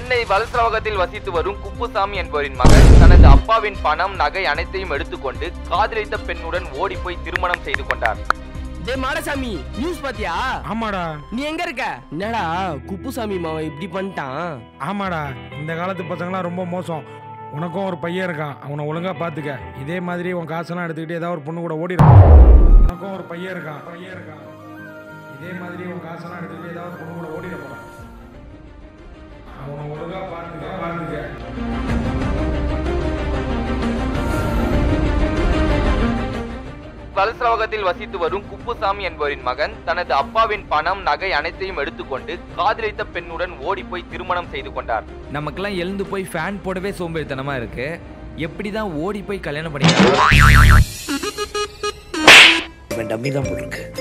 சென்னை வலசரவகத்தில் வசித்து வரும் குப்புசாமி என்பவரின் மகன் தனது அப்பாவின் பணம் நகை அனைத்தையும் எடுத்துக்கொண்டு காதலித்த பெண்ணுடன் ஓடிப்போய் திருமணம் செய்து கொண்டார் டேய் மாடசாமி நியூஸ் பாத்தியா ஆமாடா நீ எங்க இருக்க என்னடா குப்புசாமி மாவன் இப்படி பண்ணிட்டான் ஆமாடா இந்த காலத்து பசங்களாம் ரொம்ப மோசம் உனக்கும் ஒரு பையன் இருக்கான் அவனை ஒழுங்கா பார்த்துக்க இதே மாதிரி உன் காசெல்லாம் எடுத்துக்கிட்டு ஏதாவது ஒரு பொண்ணு கூட ஓடிடும் உனக்கும் ஒரு பையன் இருக்கான் பையன் இருக்கான் இதே மாதிரி உன் காசெல்லாம் எடுத்துக்கிட்டு ஏதாவது ஒரு பொண்ணு கூட ஓடிட போறான் அவனை ஒழுங்கா பார்த்துக்க பார்த்துக்க வலசரவகத்தில் வசித்து வரும் குப்புசாமி என்பவரின் மகன் தனது அப்பாவின் பணம் நகை அனைத்தையும் எடுத்துக்கொண்டு காதலித்த பெண்ணுடன் ஓடிப்போய் திருமணம் செய்து கொண்டார் நமக்கெல்லாம் எழுந்து போய் ஃபேன் போடவே சோம்பேறித்தனமா இருக்கு எப்படி தான் ஓடி போய் கல்யாணம் பண்ணிக்கலாம் இவன் டம்மி தான் போட்டிருக்கு